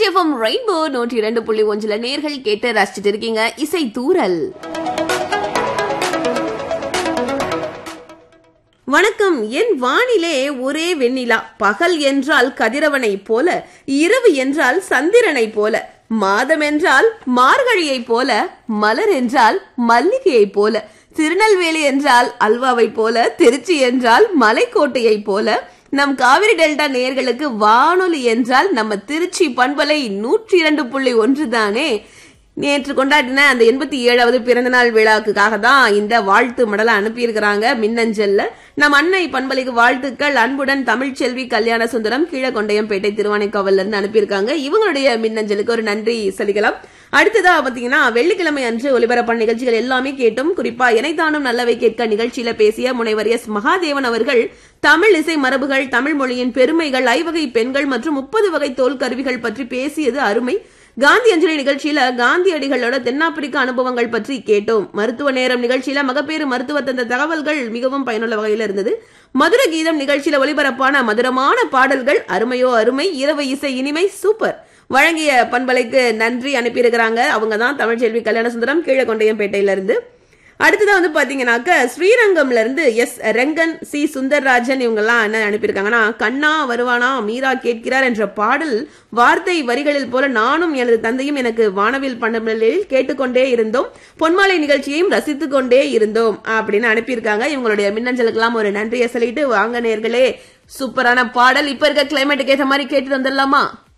Trichy FM rainbow நூற்றி இரண்டு புள்ளி ஒன்றுல நேர்கள் கேட்டு ரசிச்சிட்டு இருக்கீங்க இசை தூரல் வணக்கம் என் வானிலே ஒரே வெண்ணிலா பகல் என்றால் கதிரவனை போல இரவு என்றால் சந்திரனை போல மாதம் என்றால் மார்கழியை போல மலர் என்றால் மல்லிகையை போல திருநெல்வேலி என்றால் அல்வாவை போல திருச்சி என்றால் மலைக்கோட்டையை போல நம் காவிரி டெல்டா நேயர்களுக்கு வானொலி என்றால் நம்ம திருச்சி பண்பலை நூற்றி இரண்டு புள்ளி ஒன்று தானே நேற்று கொண்டாடின அந்த எண்பத்தி ஏழாவது பிறந்தநாள் விழாவுக்காக தான் இந்த வாழ்த்து மடலை அனுப்பியிருக்கிறாங்க மின்னஞ்சல்ல நம் அன்னை பண்பலைக்கு வாழ்த்துக்கள் அன்புடன் தமிழ்ச்செல்வி கல்யாண சுந்தரம் கீழகொண்டையம்பேட்டை திருவானைக்காவல்ல இருந்து அனுப்பியிருக்காங்க இவங்களுடைய மின்னஞ்சலுக்கு ஒரு நன்றி சொல்லிக்கலாம் அடுத்ததா பாத்தீங்கன்னா வெள்ளிக்கிழமை அன்று ஒலிபரப்பான நிகழ்ச்சிகள் எல்லாமே கேட்டும் குறிப்பா இணைத்தானும் நல்லவை கேட்க நிகழ்ச்சியில பேசிய முனைவர் எஸ் மகாதேவன் அவர்கள் தமிழ் இசை மரபுகள் தமிழ் மொழியின் பெருமைகள் ஐவகை பெண்கள் மற்றும் முப்பது வகை தோல் கருவிகள் பற்றி பேசியது அருமை காந்தி அஞ்சலி நிகழ்ச்சியில காந்தியடிகளோட தென்னாப்பிரிக்க அனுபவங்கள் பற்றி கேட்டோம் மருத்துவ நேரம் நிகழ்ச்சியில மகப்பேறு மருத்துவ தந்த தகவல்கள் மிகவும் பயனுள்ள வகையில இருந்தது மதுர கீதம் நிகழ்ச்சியில ஒலிபரப்பான மதுரமான பாடல்கள் அருமையோ அருமை இரவு இசை இனிமை சூப்பர் வழங்கிய பண்பலைக்கு நன்றி அனுப்பியிருக்கிறாங்க அவங்க தான் தமிழ்ச்செல்வி கல்யாணசுந்தரம் கீழகொண்டையம்பேட்டையில இருந்து அடுத்ததா வந்து பாத்தீங்கன்னாக்க ஸ்ரீரங்கம்ல இருந்து எஸ் ரெங்கன் சி சுந்தர்ராஜன் இவங்க எல்லாம் என்ன அனுப்பியிருக்காங்கன்னா கண்ணா வருவானா மீரா கேட்கிறார் என்ற பாடல் வார்த்தை வரிகளில் போல நானும் எனது தந்தையும் எனக்கு வானவில் பண்ணலில் கேட்டுக்கொண்டே இருந்தோம் பொன்மாலை நிகழ்ச்சியையும் ரசித்துக் கொண்டே இருந்தோம் அப்படின்னு அனுப்பியிருக்காங்க இவங்களுடைய மின்னஞ்சலுக்கெல்லாம் ஒரு நன்றியை சொல்லிட்டு வாங்க நேர்களே சூப்பரான பாடல் இப்ப இருக்க கிளைமேட்டுக்கு ஏற்ற மாதிரி கேட்டு வந்துடலாமா